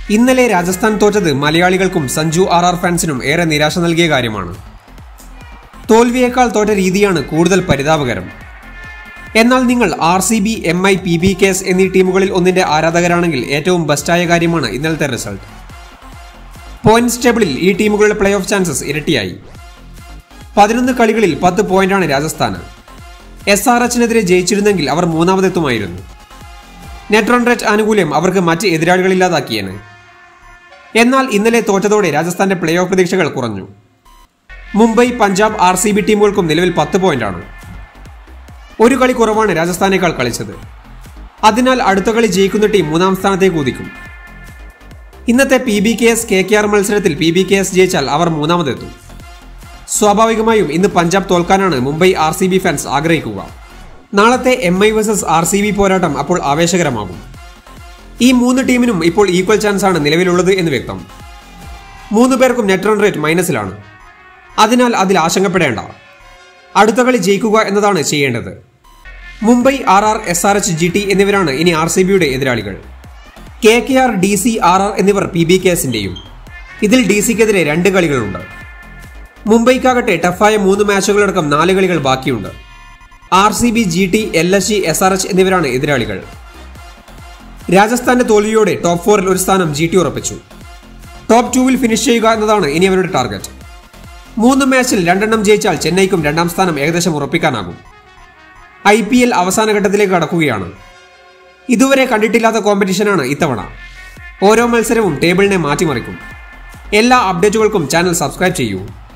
ഇന്നലെ രാജസ്ഥാൻ തോറ്റത് മലയാളികൾക്കും സഞ്ജു ആർ ആർ ഫാൻസിനും ഏറെ നിരാശ നൽകിയ കാര്യമാണ് തോൽവിയേക്കാൾ തോറ്റ രീതിയാണ് കൂടുതൽ പരിതാപകരം എന്നാൽ നിങ്ങൾ R C B M I P B K S എന്നീ ടീമുകളിൽ ഒന്നിന്റെ ആരാധകരാണെങ്കിൽ ഏറ്റവും ബെസ്റ്റായ കാര്യമാണ് ഇന്നലത്തെ റിസൾട്ട് പോയിന്റ്സ് ടേബിളിൽ ഈ ടീമുകളുടെ പ്ലേ ഓഫ് ചാൻസസ് ഇരട്ടിയായി പതിനൊന്ന് കളികളിൽ പത്ത് പോയിന്റാണ് രാജസ്ഥാന് എസ് ആർ എച്ചിനെതിരെ ജയിച്ചിരുന്നെങ്കിൽ അവർ മൂന്നാമതെത്തുമായിരുന്നു നെറ്റ് റൺ റേറ്റ് ആനുകൂല്യം അവർക്ക് മറ്റ് എതിരാളികളില്ലാതാക്കിയേനെ എന്നാൽ ഇന്നലെ തോറ്റതോടെ രാജസ്ഥാന്റെ പ്ലേ ഓഫ് പ്രതീക്ഷകൾ കുറഞ്ഞു Mumbai Punjab R C B ടീമുകൾക്കും നിലവിൽ പത്ത് പോയിന്റാണ് ഒരു കളി കുറവാണ് രാജസ്ഥാനേക്കാൾ കളിച്ചത് അതിനാൽ അടുത്ത കളി ജയിക്കുന്ന ടീം മൂന്നാം സ്ഥാനത്തേക്ക് കുതിക്കും ഇന്നത്തെ P B K S K K R മത്സരത്തിൽ പി ബി കെ എസ് ജയിച്ചാൽ അവർ മൂന്നാമതെത്തും സ്വാഭാവികമായും ഇന്ന് പഞ്ചാബ് തോൽക്കാനാണ് Mumbai R C B fans ആഗ്രഹിക്കുക നാളത്തെ M I versus R C B പോരാട്ടം അപ്പോൾ ആവേശകരമാകും ഈ മൂന്ന് ടീമിനും ഇപ്പോൾ ഈക്വൽ ചാൻസ് ആണ് നിലവിലുള്ളത് എന്ന് വ്യക്തം മൂന്ന് പേർക്കും നെറ്റ് റൺ റേറ്റ് മൈനസിലാണ് അതിനാൽ അതിൽ ആശങ്കപ്പെടേണ്ട അടുത്ത കളി ജയിക്കുക എന്നതാണ് ചെയ്യേണ്ടത് Mumbai R R S R H G T എന്നിവരാണ് ഇനി ആർ സി ബിയുടെ എതിരാളികൾ K K R D C R R എന്നിവർ പി ബി കെ എസിന്റെയും ഇതിൽ ഡി സിക്കെതിരെ രണ്ട് കളികളുണ്ട് മുംബൈക്കാകട്ടെ ടഫായ മൂന്ന് മാച്ചുകളടക്കം നാല് കളികൾ ബാക്കിയുണ്ട് R C B G T L S G S R H എന്നിവരാണ് എതിരാളികൾ രാജസ്ഥാന്റെ തോൽവിയോടെ ടോപ്പ് ഫോറിൽ ഒരു സ്ഥാനം ജി ടി ഉറപ്പിച്ചു ടോപ്പ് ടൂവിൽ ഫിനിഷ് ചെയ്യുക എന്നതാണ് ഇനി അവരുടെ ടാർഗറ്റ് മൂന്ന് മാച്ചിൽ രണ്ടെണ്ണം ജയിച്ചാൽ ചെന്നൈക്കും രണ്ടാം സ്ഥാനം ഏകദേശം ഉറപ്പിക്കാനാകും ഐ പി എൽ അവസാന ഘട്ടത്തിലേക്ക് കടക്കുകയാണ് ഇതുവരെ കണ്ടിട്ടില്ലാത്ത കോമ്പറ്റീഷനാണ് ഇത്തവണ ഓരോ മത്സരവും ടേബിളിനെ മാറ്റിമറിക്കും എല്ലാ അപ്ഡേറ്റുകൾക്കും ചാനൽ സബ്സ്ക്രൈബ് ചെയ്യൂ